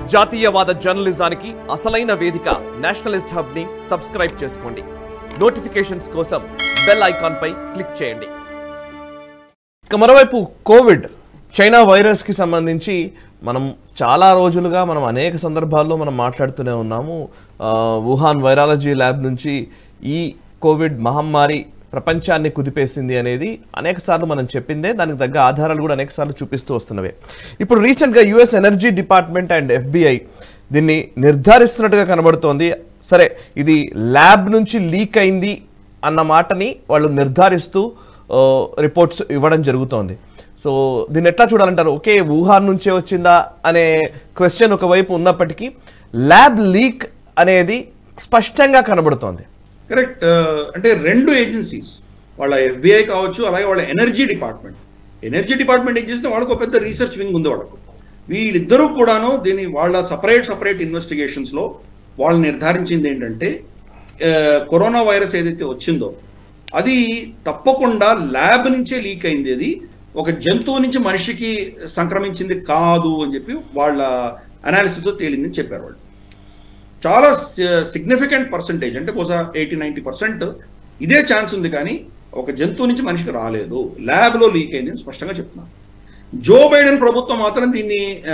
జాతీయవాద జర్నలిజానికి అసలైన వేదిక నేషనలిస్ట్ హబ్ ని సబ్స్క్రైబ్ చేసుకోండి నోటిఫికేషన్స్ కోసం బెల్ ఐకాన్ పై క్లిక్ చేయండి ఇక మరోవైపు కోవిడ్ చైనా వైరస్ కి సంబంధించి మనం చాలా రోజులుగా మనం అనేక సందర్భాల్లో మనం మాట్లాడుతూనే ఉన్నాము ఆ, వుహాన్ వైరాలజీ ల్యాబ్ నుంచి ఈ కోవిడ్ మహమ్మారి ప్రపంచాన్ని కుదిపేసింది అనేది అనేక సార్లు మనం చెప్పిందే దానికి తగ్గ ఆధారాలు కూడా అనేక సార్లు చూపిస్తూ వస్తున్నవే ఇప్పుడు రీసెంట్గా US energy department and FBI దీన్ని నిర్ధారిస్తున్నట్టుగా కనబడుతోంది సరే ఇది ల్యాబ్ నుంచి లీక్ అయింది అన్న మాటని వాళ్ళు నిర్ధారిస్తూ రిపోర్ట్స్ ఇవ్వడం జరుగుతోంది సో దీన్ని ఎట్లా చూడాలంటారు ఒకే వుహాన్ నుంచే వచ్చిందా అనే క్వశ్చన్ ఒకవైపు ఉన్నప్పటికీ ల్యాబ్ లీక్ అనేది స్పష్టంగా కనబడుతోంది కరెక్ట్ అంటే రెండు ఏజెన్సీస్ వాళ్ళ ఎఫ్బిఐ కావచ్చు అలాగే వాళ్ళ ఎనర్జీ డిపార్ట్మెంట్ ఎనర్జీ డిపార్ట్మెంట్ ఏం చేస్తే వాళ్ళకు ఒక పెద్ద రీసెర్చ్ వింగ్ ఉంది వాళ్ళకు వీళ్ళిద్దరూ కూడాను దీని వాళ్ళ సపరేట్ సపరేట్ ఇన్వెస్టిగేషన్స్లో వాళ్ళు నిర్ధారించింది ఏంటంటే ఆ, కరోనా వైరస్ ఏదైతే వచ్చిందో అది తప్పకుండా ల్యాబ్ నుంచే లీక్ అయింది అది ఒక జంతువు నుంచి మనిషికి సంక్రమించింది కాదు అని చెప్పి వాళ్ళ అనాలిసిస్తో తేలిందని చెప్పారు వాళ్ళు చాలా సిగ్నిఫికెంట్ పర్సంటేజ్ అంటే బహుశా ఎయిటీ నైంటీ పర్సెంట్ ఇదే ఛాన్స్ ఉంది కానీ ఒక జంతువు నుంచి మనిషికి రాలేదు ల్యాబ్లో లీక్ అయింది అని స్పష్టంగా చెప్తున్నాను జో బైడెన్ ప్రభుత్వం మాత్రం దీన్ని ఆ,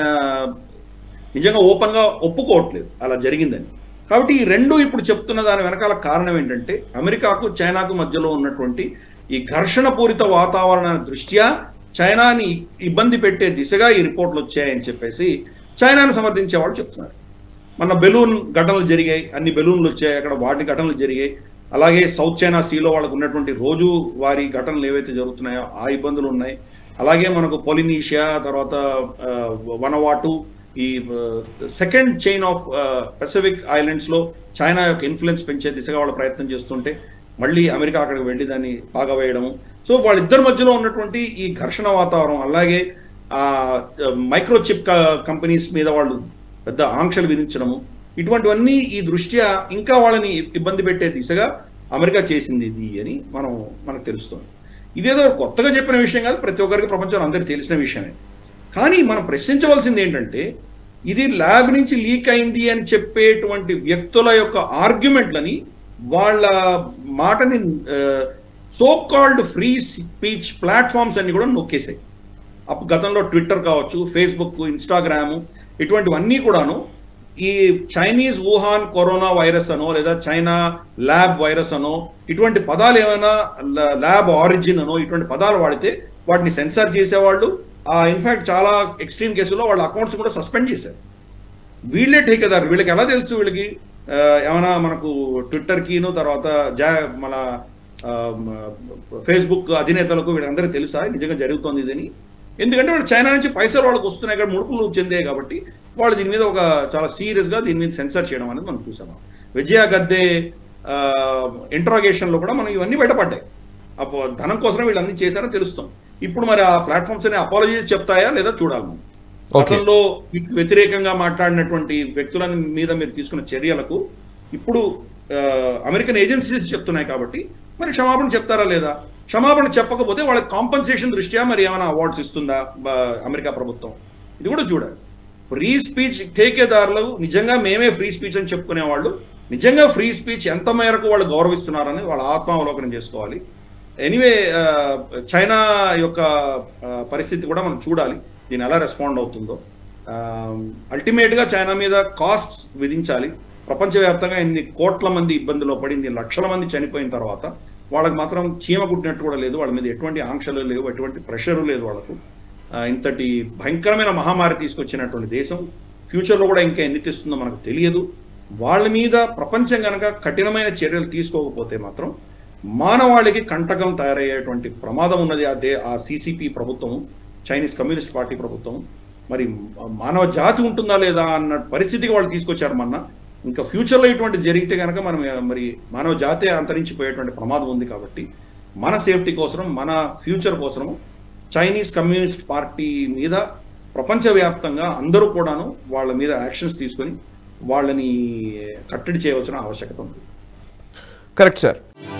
నిజంగా ఓపెన్గా ఒప్పుకోవట్లేదు అలా జరిగిందని కాబట్టి ఈ రెండు ఇప్పుడు చెప్తున్న దాని వెనకాల కారణం ఏంటంటే అమెరికాకు చైనాకు మధ్యలో ఉన్నటువంటి ఈ ఘర్షణ పూరిత వాతావరణ దృష్ట్యా చైనాని ఇబ్బంది పెట్టే దిశగా ఈ రిపోర్ట్లు వచ్చాయని చెప్పేసి చైనాను సమర్థించే వాళ్ళు చెప్తున్నారు మన బెలూన్ ఘటనలు జరిగాయి అన్ని బెలూన్లు వచ్చాయి అక్కడ వాటి ఘటనలు జరిగాయి అలాగే సౌత్ చైనా సీలో వాళ్ళకు ఉన్నటువంటి రోజు వారి ఘటనలు ఏవైతే జరుగుతున్నాయో ఆ ఇబ్బందులు ఉన్నాయి అలాగే మనకు పొలినీషియా తర్వాత ఆ, వనవాటు ఈ second chain of pacific islands లో చైనా యొక్క ఇన్ఫ్లుయెన్స్ పెంచే దిశగా వాళ్ళు ప్రయత్నం చేస్తుంటే మళ్ళీ అమెరికా అక్కడికి వెళ్ళి దాన్ని బాగా వేయడము సో వాళ్ళిద్దరి మధ్యలో ఉన్నటువంటి ఈ ఘర్షణ వాతావరణం అలాగే ఆ మైక్రోచిప్ కంపెనీస్ మీద వాళ్ళు పెద్ద ఆంక్షలు విధించడము ఇటువంటివన్నీ ఈ దృష్ట్యా ఇంకా వాళ్ళని ఇబ్బంది పెట్టే దిశగా అమెరికా చేసింది ఇది అని మనం మనకు తెలుస్తుంది ఇదేదో కొత్తగా చెప్పిన విషయం కాదు ప్రతి ఒక్కరికి ప్రపంచంలో అందరికీ తెలిసిన విషయమే కానీ మనం ప్రశ్నించవలసింది ఏంటంటే ఇది ల్యాబ్ నుంచి లీక్ అయింది అని చెప్పేటువంటి వ్యక్తుల యొక్క ఆర్గ్యుమెంట్లని వాళ్ళ మాటని so called free speech platforms అన్ని కూడా నొక్కేసాయి అప్పుడు గతంలో ట్విట్టర్ కావచ్చు ఫేస్బుక్ ఇన్స్టాగ్రామ్ ఇటువంటివన్నీ కూడాను ఈ చైనీస్ వుహాన్ కరోనా వైరస్ అనో లేదా చైనా ల్యాబ్ వైరస్ అనో ఇటువంటి పదాలు ఏమైనా ల్యాబ్ ఆరిజిన్ అనో ఇటువంటి పదాలు వాడితే వాటిని సెన్సార్ చేసేవాళ్ళు ఇన్ఫాక్ట్ చాలా ఎక్స్ట్రీమ్ కేసుల్లో వాళ్ళ అకౌంట్స్ కూడా సస్పెండ్ చేశారు వీళ్ళే ఠేకేదారు వీళ్ళకి ఎలా తెలుసు వీళ్ళకి ఆ, ఏమైనా మనకు ట్విట్టర్కిను తర్వాత జా మన ఆ, మ- ఫేస్బుక్ అధినేతలకు వీళ్ళందరికీ తెలుసా నిజంగా జరుగుతోంది ఇదని ఎందుకంటే వాళ్ళు చైనా నుంచి పైసలు వాళ్ళకి వస్తున్నాయి ఇక్కడ ముడుపులు చెందే కాబట్టి వాళ్ళు దీని మీద ఒక చాలా సీరియస్గా దీని మీద సెన్సర్ చేయడం అనేది మనం చూసాము విజయ గద్దే ఇంట్రాగేషన్లో కూడా మనం ఇవన్నీ బయటపడ్డాయి అప్పుడు ధనం కోసం వీళ్ళు అన్ని చేశారని తెలుస్తాం ఇప్పుడు మరి ఆ ప్లాట్ఫామ్స్ అనే అపాలజీ చెప్తాయా లేదా చూడాలి మనం Okay. గతంలో మీకు వ్యతిరేకంగా మాట్లాడినటువంటి వ్యక్తుల మీద మీరు తీసుకున్న చర్యలకు ఇప్పుడు ఆ, అమెరికన్ ఏజెన్సీస్ చెప్తున్నాయి కాబట్టి మరి క్షమాపణ చెప్తారా లేదా క్షమాపణ చెప్పకపోతే వాళ్ళకి కాంపన్సేషన్ దృష్ట్యా మరి ఏమైనా అవార్డ్స్ ఇస్తుందా బ- అమెరికా ప్రభుత్వం ఇది కూడా చూడాలి ఫ్రీ స్పీచ్ ఠేకేదారులు నిజంగా మేమే ఫ్రీ స్పీచ్ అని చెప్పుకునే వాళ్ళు నిజంగా ఫ్రీ స్పీచ్ ఎంత మేరకు వాళ్ళు గౌరవిస్తున్నారని వాళ్ళ ఆత్మావలోకనం చేసుకోవాలి ఎనీవే చైనా యొక్క ఆ, పరిస్థితి కూడా మనం చూడాలి దీని ఎలా రెస్పాండ్ అవుతుందో అల్టిమేట్గా చైనా మీద కాస్ట్ విధించాలి ప్రపంచవ్యాప్తంగా ఇన్ని కోట్ల మంది ఇబ్బందులో పడి ఇన్ని లక్షల మంది చనిపోయిన తర్వాత వాళ్ళకి మాత్రం చీమ కుట్టినట్టు కూడా లేదు వాళ్ళ మీద ఎటువంటి ఆంక్షలు లేవు ఎటువంటి ప్రెషరు లేదు వాళ్ళకు ఆ, ఇంతటి భయంకరమైన మహమ్మారి తీసుకొచ్చినటువంటి దేశం ఫ్యూచర్లో కూడా ఇంకా ఎన్ని తెస్తుందో మనకు తెలియదు వాళ్ళ మీద ప్రపంచం కనుక కఠినమైన చర్యలు తీసుకోకపోతే మాత్రం మానవాళికి కంటకం తయారయ్యేటువంటి ప్రమాదం ఉన్నది ఆ దే ఆ సిసిపి ప్రభుత్వం చైనీస్ కమ్యూనిస్ట్ పార్టీ ప్రభుత్వం మరి మానవ జాతి ఉంటుందా లేదా అన్న పరిస్థితికి వాళ్ళు తీసుకొచ్చారు మొన్న ఇంకా ఫ్యూచర్లో ఇటువంటి జరిగితే కనుక మనం మరి మానవ జాతే అంతరించిపోయేటువంటి ప్రమాదం ఉంది కాబట్టి మన సేఫ్టీ కోసం మన ఫ్యూచర్ కోసం చైనీస్ కమ్యూనిస్ట్ పార్టీ మీద ప్రపంచవ్యాప్తంగా అందరూ కూడాను వాళ్ళ మీద యాక్షన్స్ తీసుకొని వాళ్ళని కట్టడి చేయవలసిన ఆవశ్యకత ఉంది కరెక్ట్ సార్